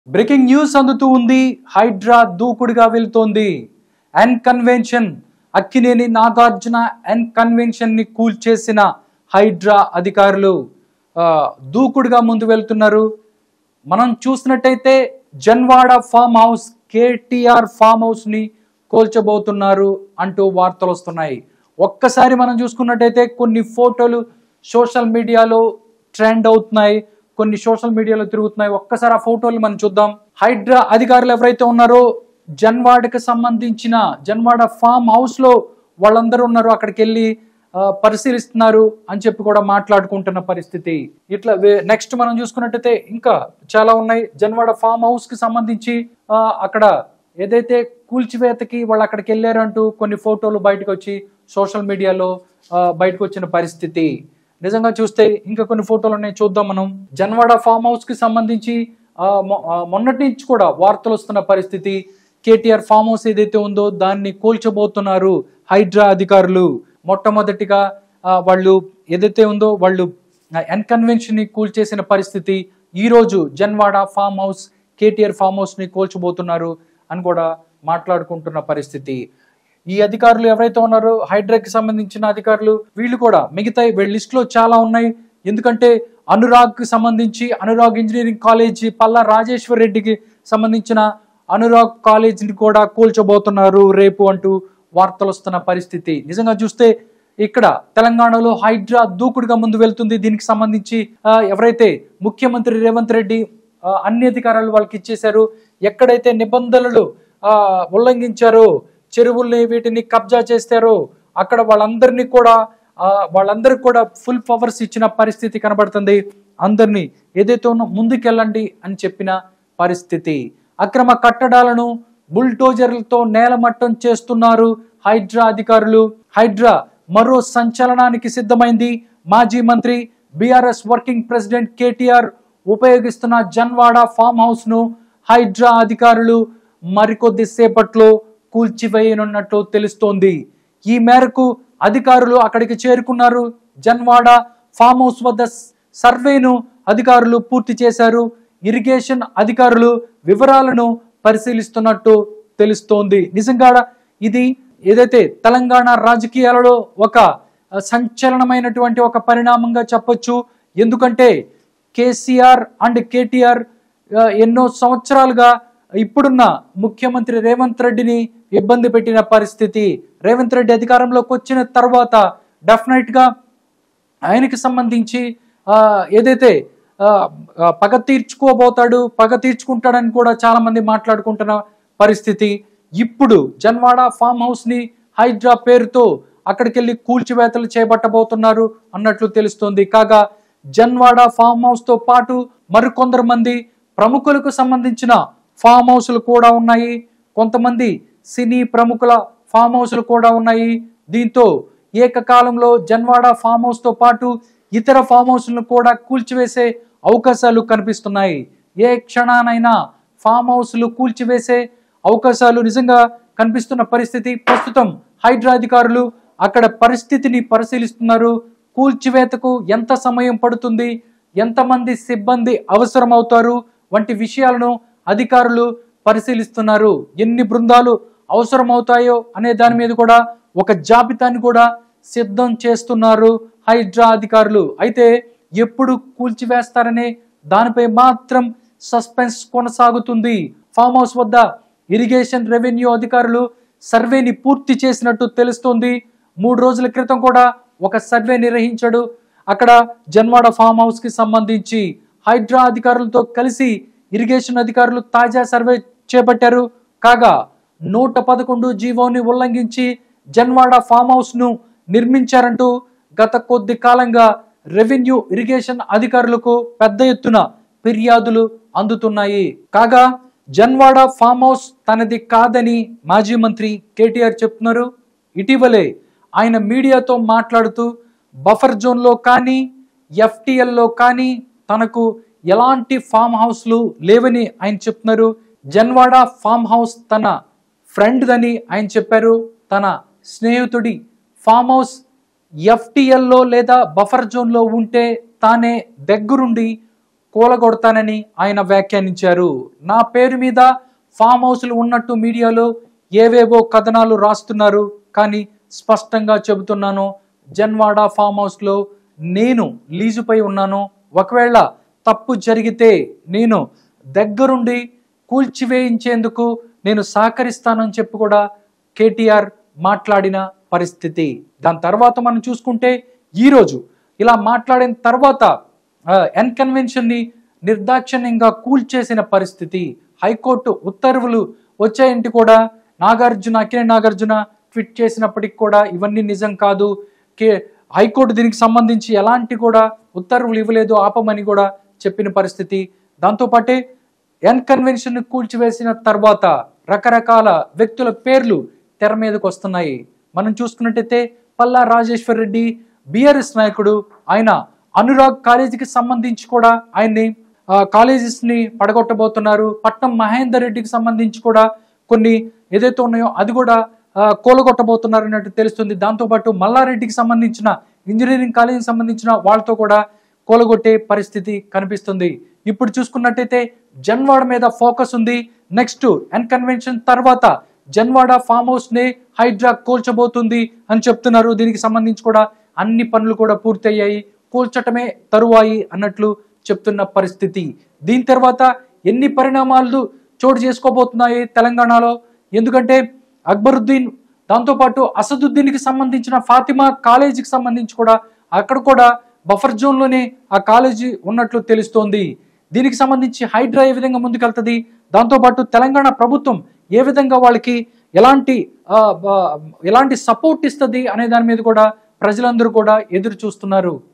breaking news అందుతూ ఉంది హైడ్రా దూకుడుగా వెళ్తోంది N convention Akkineni Nagarjuna N convention ని కూల్చేసిన హైడ్రా అధికారులు ఆ, దూకుడుగా ముందు వెళ్తున్నారు మనం చూసినట్టయితే Janwada farm house KTR farm house ని కోల్చబోతున్నారు అంటూ వార్తలు వస్తున్నాయి ఒక్కసారి మనం చూసుకున్నట్టయితే కొన్ని ఫోటోలు సోషల్ మీడియాలో ట్రెండ్ అవుతున్నాయి కొన్ని సోషల్ మీడియాలో తిరుగుతున్నాయి ఒక్కసారి ఆ ఫోటోలు మనం చూద్దాం హైడ్రా అధికారులు ఎవరైతే ఉన్నారో జన్వాడకి సంబంధించిన జన్వాడ ఫామ్ హౌస్ లో వాళ్ళందరూ ఉన్నారు అక్కడికి వెళ్ళి ఆ, పరిశీలిస్తున్నారు అని చెప్పి కూడా మాట్లాడుకుంటున్న పరిస్థితి ఇట్లా నెక్స్ట్ మనం చూసుకున్నట్టయితే ఇంకా చాలా ఉన్నాయి జన్వాడ ఫామ్ హౌస్ కి సంబంధించి ఆ, అక్కడ ఏదైతే కూల్చివేతకి వాళ్ళు అక్కడికి వెళ్ళారంటూ కొన్ని ఫోటోలు బయటకు వచ్చి సోషల్ మీడియాలో ఆ, బయటకు వచ్చిన పరిస్థితి నిజంగా చూస్తే ఇంకా కొన్ని ఫోటోలు ఉన్నాయి చూద్దాం మనం జన్వాడ ఫామ్ హౌస్ కి సంబంధించి ఆ, మొ- ఆ, మొన్నటి నుంచి కూడా వార్తలు వస్తున్న పరిస్థితి కేటీఆర్ ఫామ్ హౌస్ ఏదైతే ఉందో దాన్ని కూల్చబోతున్నారు హైడ్రా అధికారులు మొట్టమొదటిగా ఆ, వాళ్ళు ఏదైతే ఉందో వాళ్ళు ఎన్కన్వెన్షన్ ని కూల్చేసిన పరిస్థితి ఈ రోజు Janwada farm house KTR farm house ని కూల్చబోతున్నారు అని కూడా మాట్లాడుకుంటున్న పరిస్థితి ఈ అధికారులు ఎవరైతే ఉన్నారో హైడ్రాకి సంబంధించిన అధికారులు వీళ్ళు కూడా మిగతా వీళ్ళ లిస్ట్ లో చాలా ఉన్నాయి ఎందుకంటే అనురాగ్ కి సంబంధించి అనురాగ్ ఇంజనీరింగ్ కాలేజీ పల్లా రాజేశ్వర్ రెడ్డికి సంబంధించిన అనురాగ్ కాలేజీని కూడా కూల్చబోతున్నారు రేపు అంటూ వార్తలు వస్తున్న పరిస్థితి నిజంగా చూస్తే ఇక్కడ తెలంగాణలో హైడ్రా దూకుడుగా ముందు వెళ్తుంది దీనికి సంబంధించి ఆ, ఎవరైతే ముఖ్యమంత్రి రేవంత్ రెడ్డి ఆ, అన్ని అధికారాలు వాళ్ళకి ఇచ్చేశారు ఎక్కడైతే నిబంధనలు ఆ, ఉల్లంఘించారో చెరువుల్ని వీటిని కబ్జా చేస్తారో అక్కడ వాళ్ళందరినీ కూడా ఆ, వాళ్ళందరికి కూడా ఫుల్ పవర్స్ ఇచ్చిన పరిస్థితి కనబడుతుంది అందరినీ ఏదైతే ఉన్నా ముందుకెళ్ళండి అని చెప్పిన పరిస్థితి అక్రమ కట్టడాలను బుల్డోజర్లతో నేలమట్టం చేస్తున్నారు హైడ్రా అధికారులు హైడ్రా మరో సంచలనానికి సిద్ధమైంది మాజీ మంత్రి బీఆర్ఎస్ వర్కింగ్ ప్రెసిడెంట్ కేటీఆర్ ఉపయోగిస్తున్న జన్వాడ ఫామ్ హౌస్ ను హైడ్రా అధికారులు మరికొద్ది సేపట్లో కూల్చివేయనున్నట్లు తెలుస్తోంది ఈ మేరకు అధికారులు అక్కడికి చేరుకున్నారు జన్వాడ ఫామ్ హౌస్ వద్ద స్- సర్వేను అధికారులు పూర్తి చేశారు ఇరిగేషన్ అధికారులు వివరాలను పరిశీలిస్తున్నట్టు తెలుస్తోంది నిజంగా ఇది ఏదైతే తెలంగాణ రాజకీయాలలో ఒక ఆ, సంచలనమైనటువంటి ఒక పరిణామంగా చెప్పొచ్చు ఎందుకంటే కేసీఆర్ అండ్ కేటీఆర్ ఆ, ఎన్నో సంవత్సరాలుగా ఇప్పుడున్న ముఖ్యమంత్రి రేవంత్ రెడ్డిని ఇబ్బంది పెట్టిన పరిస్థితి రేవంత్ రెడ్డి అధికారంలోకి వచ్చిన తర్వాత డెఫినెట్ గా ఆయనకి సంబంధించి ఆ, ఏదైతే ఆ, ఆ, పగ తీర్చుకోబోతాడు పగ తీర్చుకుంటాడని కూడా చాలా మంది మాట్లాడుకుంటున్న పరిస్థితి ఇప్పుడు జన్వాడ ఫామ్ హౌస్ ని హైడ్రా పేరుతో అక్కడికి వెళ్ళి కూల్చివేతలు చేపట్టబోతున్నారు అన్నట్లు తెలుస్తోంది కాగా జన్వాడ ఫామ్ హౌస్ తో పాటు మరికొందరు మంది ప్రముఖులకు సంబంధించిన ఫామ్ హౌస్లు కూడా ఉన్నాయి కొంతమంది సినీ ప్రముఖుల ఫామ్ హౌస్లు కూడా ఉన్నాయి దీంతో ఏకకాలంలో జన్వాడ ఫామ్ హౌస్ తో పాటు ఇతర ఫామ్ హౌస్లను కూడా కూల్చివేసే అవకాశాలు కనిపిస్తున్నాయి ఏ క్షణానైనా ఫామ్ హౌస్లు కూల్చివేసే అవకాశాలు నిజంగా కనిపిస్తున్న పరిస్థితి ప్రస్తుతం హైడ్రా అధికారులు అక్కడ పరిస్థితిని పరిశీలిస్తున్నారు కూల్చివేతకు ఎంత సమయం పడుతుంది ఎంతమంది సిబ్బంది అవసరమవుతారు వంటి విషయాలను అధికారులు పరిశీలిస్తున్నారు ఎన్ని బృందాలు అవసరమవుతాయో అనే దాని మీద కూడా ఒక జాబితాని కూడా సిద్ధం చేస్తున్నారు హైడ్రా అధికారులు అయితే ఎప్పుడు కూల్చివేస్తారనే దానిపై మాత్రం సస్పెన్స్ కొనసాగుతుంది ఫామ్ హౌస్ వద్ద ఇరిగేషన్ రెవెన్యూ అధికారులు సర్వేని పూర్తి చేసినట్టు తెలుస్తోంది మూడు రోజుల క్రితం కూడా ఒక సర్వే నిర్వహించాడు అక్కడ జన్వాడ ఫామ్ హౌస్ కి సంబంధించి హైడ్రా అధికారులతో కలిసి ఇరిగేషన్ అధికారులు తాజా సర్వే చేపట్టారు కాగా నూట పదకొండు జీవోని ఉల్లంఘించి జన్వాడ ఫామ్ హౌస్ ను నిర్మించారంటూ గత కొద్ది కాలంగా రెవెన్యూ ఇరిగేషన్ అధికారులకు పెద్ద ఎత్తున ఫిర్యాదులు అందుతున్నాయి కాగా జన్వాడ ఫామ్ హౌస్ తనది కాదని మాజీ మంత్రి కేటీఆర్ చెప్తున్నారు ఇటీవలే ఆయన మీడియాతో మాట్లాడుతూ బఫర్ జోన్లో కానీ ఎఫ్టిఎల్లో కానీ తనకు ఎలాంటి ఫామ్ హౌస్లు లేవని ఆయన చెప్తున్నారు జన్వాడ ఫామ్ హౌస్ తన ఫ్రెండ్దని ఆయన చెప్పారు తన స్నేహితుడి ఫామ్ హౌస్ ఎఫ్టిఎల్లో లేదా బఫర్ జోన్లో ఉంటే తానే దగ్గరుండి కూలగొడతానని ఆయన వ్యాఖ్యానించారు నా పేరు మీద ఫామ్ హౌస్లు ఉన్నట్టు మీడియాలో ఏవేవో కథనాలు రాస్తున్నారు కానీ స్పష్టంగా చెబుతున్నాను జన్వాడ ఫామ్ హౌస్లో నేను లీజుపై ఉన్నాను ఒకవేళ తప్పు జరిగితే నేను దగ్గరుండి కూల్చివేయించేందుకు నేను సహకరిస్తానని చెప్పి కూడా కేటీఆర్ మాట్లాడిన పరిస్థితి దాని తర్వాత మనం చూసుకుంటే ఈరోజు ఇలా మాట్లాడిన తర్వాత ఎన్ కన్వెన్షన్ని నిర్దాక్షిణ్యంగా కూల్చేసిన పరిస్థితి హైకోర్టు ఉత్తర్వులు వచ్చాయంటే కూడా నాగార్జున అకినే నాగార్జున ట్వీట్ చేసినప్పటికి కూడా ఇవన్నీ నిజం కాదు కే హైకోర్టు దీనికి సంబంధించి ఎలాంటి కూడా ఉత్తర్వులు ఇవ్వలేదు ఆపమని కూడా చెప్పిన పరిస్థితి దాంతోపాటే ఎన్ కన్వెన్షన్ కూల్చివేసిన తర్వాత రకరకాల వ్యక్తుల పేర్లు తెర మీదకి వస్తున్నాయి మనం చూసుకున్నట్టయితే పల్లా రాజేశ్వర్ రెడ్డి బీఆర్ఎస్ నాయకుడు ఆయన అనురాగ్ కాలేజీకి సంబంధించి కూడా ఆయన్ని కాలేజెస్ ని పడగొట్టబోతున్నారు పట్నం మహేందర్ రెడ్డికి సంబంధించి కూడా కొన్ని ఏదైతే ఉన్నాయో అది కూడా ఆ, కూలగొట్టబోతున్నారు అన్నట్టు తెలుస్తుంది దాంతోపాటు మల్లారెడ్డికి సంబంధించిన ఇంజనీరింగ్ కాలేజీకి సంబంధించిన వాళ్ళతో కూడా కూలగొట్టే పరిస్థితి కనిపిస్తుంది ఇప్పుడు చూసుకున్నట్టయితే జన్వాడ మీద ఫోకస్ ఉంది నెక్స్ట్ ఎన్ కన్వెన్షన్ తర్వాత జన్వాడ ఫామ్ హౌస్ ని హైడ్రా కూల్చబోతుంది అని చెప్తున్నారు దీనికి సంబంధించి కూడా అన్ని పనులు కూడా పూర్తయ్యాయి కూల్చటమే తరువాయి అన్నట్లు చెప్తున్న పరిస్థితి దీని తర్వాత ఎన్ని పరిణామాలు చోటు చేసుకోబోతున్నాయి తెలంగాణలో ఎందుకంటే అక్బరుద్దీన్ దాంతోపాటు అసదుద్దీన్కి సంబంధించిన ఫాతిమా కాలేజీకి సంబంధించి కూడా అక్కడ కూడా బఫర్ జోన్లోనే ఆ కాలేజీ ఉన్నట్లు తెలుస్తోంది దీనికి సంబంధించి హైడ్రా ఏ విధంగా ముందుకెళ్తుంది దాంతోపాటు తెలంగాణ ప్రభుత్వం ఏ విధంగా వాళ్ళకి ఎలాంటి ఆ, బ- ఎలాంటి సపోర్ట్ ఇస్తుంది అనే దాని మీద కూడా ప్రజలందరూ కూడా ఎదురు చూస్తున్నారు